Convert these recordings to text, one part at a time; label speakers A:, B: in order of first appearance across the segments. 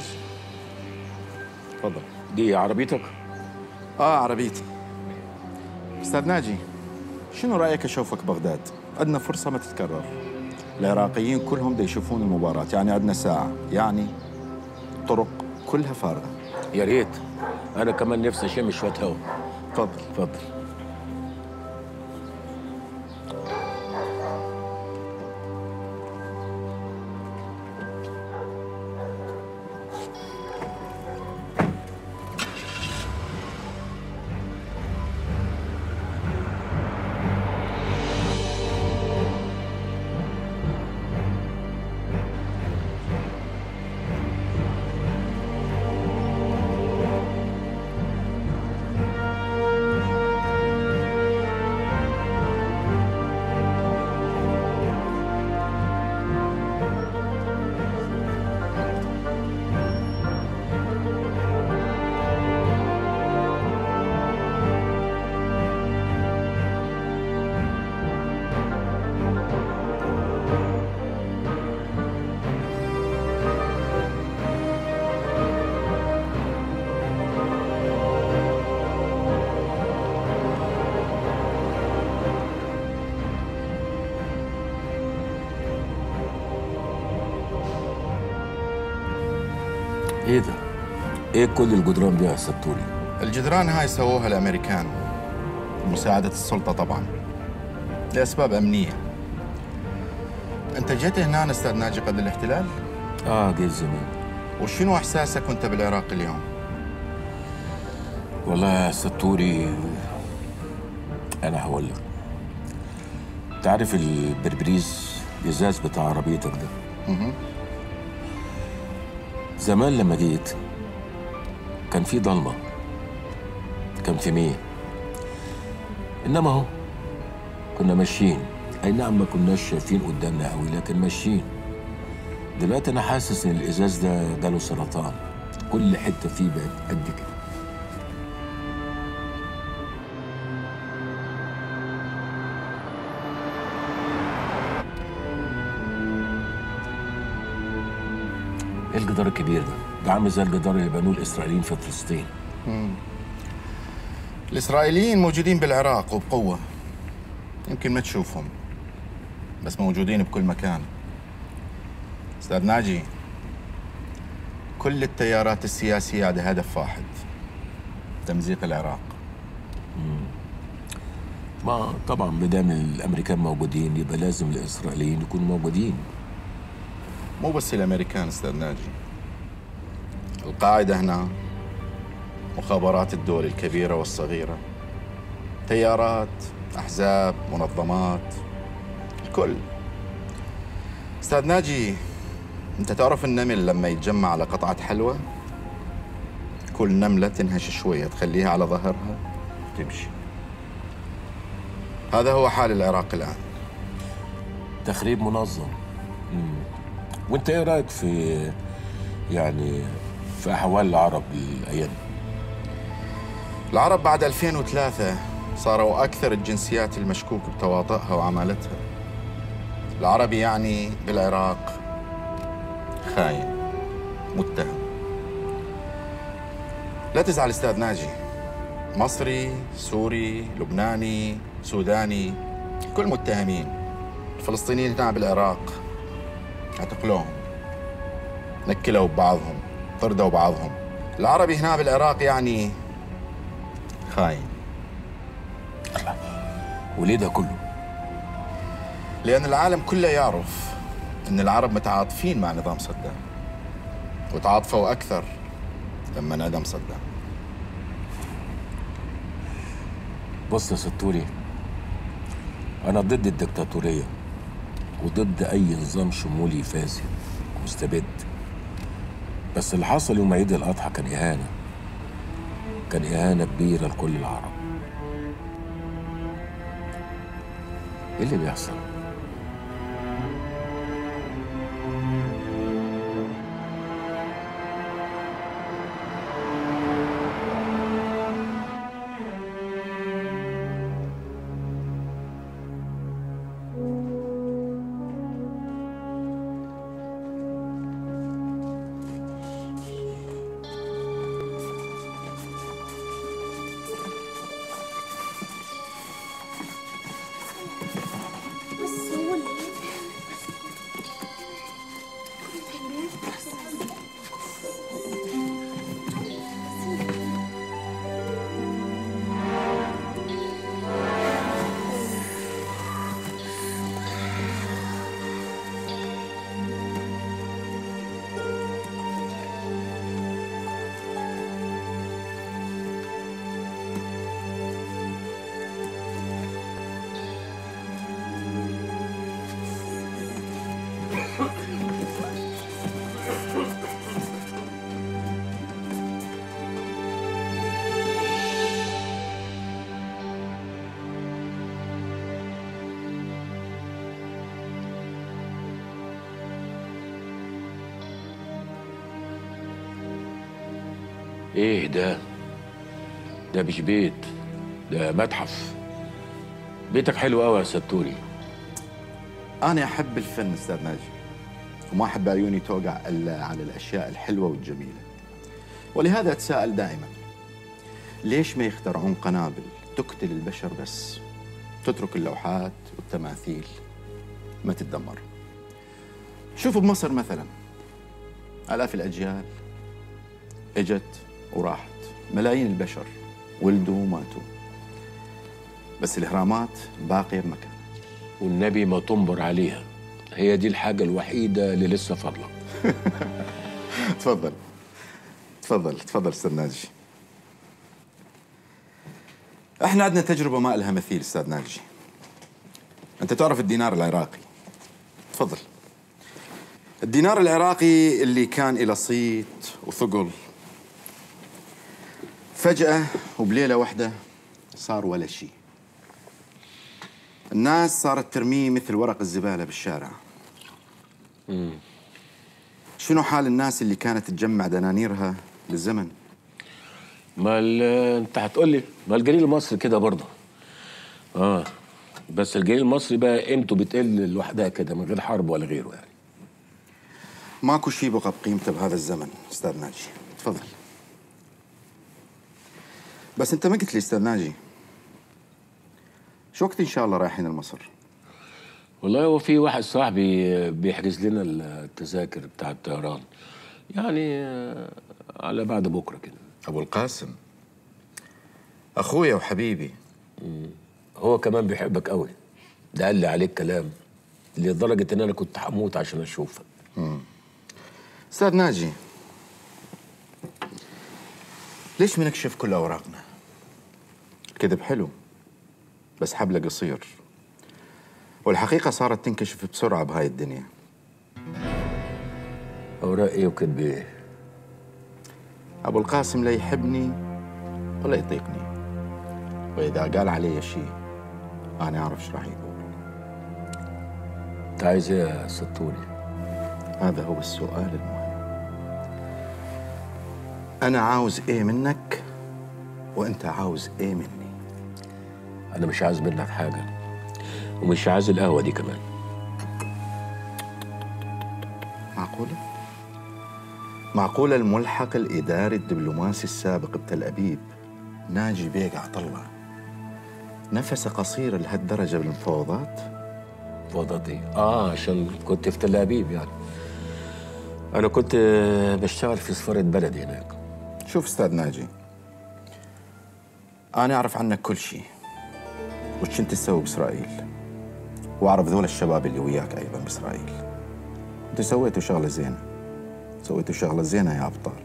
A: تفضل
B: دي عربيتك؟
A: اه عربيتي استاذ ناجي شنو رايك اشوفك بغداد عندنا فرصه ما تتكرر العراقيين كلهم دا يشوفون المباراه يعني عندنا ساعه يعني الطرق كلها فارغه
B: يا ريت انا كمان نفسي اشم شويه هوا
A: تفضل
B: اتفضل ايه ده؟ ايه كل الجدران دي يا ستوري؟
A: الجدران هاي سووها الامريكان بمساعده السلطه طبعا لاسباب امنيه انت جيت هنا استاذ ناجي قبل الاحتلال
B: اه جيت زمان
A: وشنو احساسك وانت بالعراق اليوم
B: والله يا ستوري انا هقول لك تعرف البربريز الازاز بتاع عربيتك ده
A: مهم.
B: زمان لما جيت كان في ضلمه كان في مية انما اهو كنا ماشيين اي نعم ما كناش شايفين قدامنا قوي لكن ماشيين دلوقتي انا حاسس ان الازاز ده جاله سرطان كل حته فيه بقت قد كده ايه الجدار الكبير ده؟ ده عامل زي الجدار اللي بنوه الاسرائيليين في فلسطين
A: الاسرائيليين موجودين بالعراق وبقوه يمكن ما تشوفهم بس موجودين بكل مكان استاذ ناجي كل التيارات السياسيه عندها هدف واحد تمزيق العراق
B: ما طبعا ما دام الامريكان موجودين يبقى لازم الاسرائيليين يكونوا موجودين
A: مو بس الامريكان استاذ ناجي القاعده هنا مخابرات الدول الكبيره والصغيره تيارات احزاب منظمات الكل استاذ ناجي انت تعرف النمل لما يتجمع على قطعه حلوى كل نمله تنهش شويه تخليها على ظهرها تمشي هذا هو حال العراق الان
B: تخريب منظم مم. وانت ايه رايك في يعني في احوال العرب الايام دي؟
A: العرب بعد 2003 صاروا أكثر الجنسيات المشكوك بتواطئها وعمالتها العربي يعني بالعراق خاين متهم لا تزعل استاذ ناجي مصري سوري لبناني سوداني كل متهمين الفلسطينيين هنا بالعراق اعتقلوهم نكلوا ببعضهم طردوا بعضهم العربي هنا بالعراق يعني خاين
B: وليه ده كله؟
A: لأن العالم كله يعرف أن العرب متعاطفين مع نظام صدام وتعاطفوا أكثر لما انعدم صدام
B: بص يا ستوري انا ضد الدكتاتوريه وضد اي نظام شمولي فاسد مستبد بس اللي حصل يوم عيد الاضحى كان اهانه كان اهانه كبيره لكل العرب ايه اللي بيحصل ايه ده ده مش بيت ده متحف بيتك حلو قوي يا ستوري
A: أنا أحب الفن أستاذ ناجي وما أحب عيوني توقع إلا على الأشياء الحلوة والجميلة ولهذا أتساءل دائما ليش ما يخترعون قنابل تقتل البشر بس تترك اللوحات والتماثيل ما تتدمر شوفوا بمصر مثلا آلاف الأجيال اجت وراحت ملايين البشر ولدوا وماتوا بس الإهرامات باقية بمكان
B: والنبي ما تنبر عليها هي دي الحاجة الوحيدة اللي لسه فاضلة
A: تفضل تفضل تفضل استاذ ناجي احنا عندنا تجربه ما لها مثيل استاذ ناجي انت تعرف الدينار العراقي تفضل الدينار العراقي اللي كان له صيت وثقل فجأة وبليلة واحدة صار ولا شيء الناس صارت ترميه مثل ورق الزبالة بالشارع شنو حال الناس اللي كانت تجمع دنانيرها للزمن
B: ما ال- انت هتقول لي ما الجليل المصري كده برضه اه بس الجليل المصري بقى قيمته بتقل لوحدها كده من غير حرب ولا غيره يعني
A: ماكو شيء بقى بقيمته بهذا الزمن استاذ ناجي تفضل بس انت ما قلت لي استاذ ناجي شو وقت ان شاء الله رايحين لمصر
B: والله هو في واحد صاحبي بيحجز لنا التذاكر بتاع الطيران يعني آه، على بعد بكره كده
A: ابو القاسم اخويا وحبيبي
B: هو كمان بيحبك قوي ده قال لي عليك كلام لدرجه ان انا كنت هموت عشان اشوفك
A: استاذ ناجي ليش ما نكشف كل اوراقنا الكذب حلو بس حبله قصير والحقيقه صارت تنكشف بسرعه بهاي الدنيا
B: اوراق ايه وكذب ايه
A: أبو القاسم لا يحبني ولا يطيقني وإذا قال علي شيء أنا أعرف إيش راح يقول
B: انت عايز ايه يا ستوري
A: هذا هو السؤال المهم أنا عاوز إيه منك وأنت عاوز إيه مني
B: انا مش عايز منك حاجه ومش عايز القهوه دي كمان
A: معقولة؟ معقولة الملحق الإداري الدبلوماسي السابق بتل أبيب ناجي بيك عطلة نفسه قصير لهالدرجة بالمفاوضات؟
B: فوضات ايه اه عشان كنت في تل ابيب يعني انا كنت بشتغل في سفاره بلدي هناك
A: شوف استاذ ناجي انا اعرف عنك كل شيء وش انت تسوي باسرائيل واعرف ذول الشباب اللي وياك ايضا باسرائيل انتوا سويتوا شغله زينه سويتوا شغله زينه يا ابطال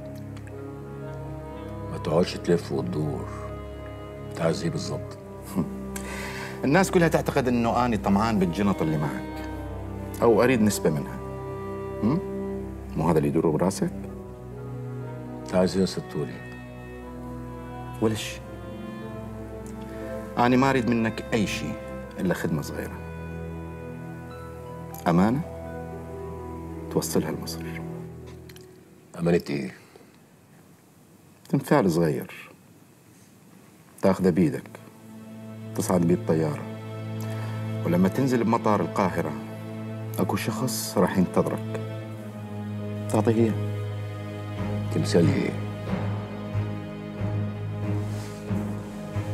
B: ما تقعدش تلف وتدور انت عايز ايه بالظبط
A: الناس كلها تعتقد انه اني طمعان بالجنط اللي معك او اريد نسبه منها هم؟ مو هذا اللي يدور براسك
B: انت عايز ايه يا ستوري
A: ولا شيء أنا ما أريد منك أي شيء إلا خدمة صغيرة أمانة توصلها لمصر
B: امانه ايه
A: تمثال صغير تاخذه بيدك تصعد بيه الطيارة ولما تنزل بمطار القاهرة أكو شخص راح ينتظرك تعطيه إياه
B: تمثال ايه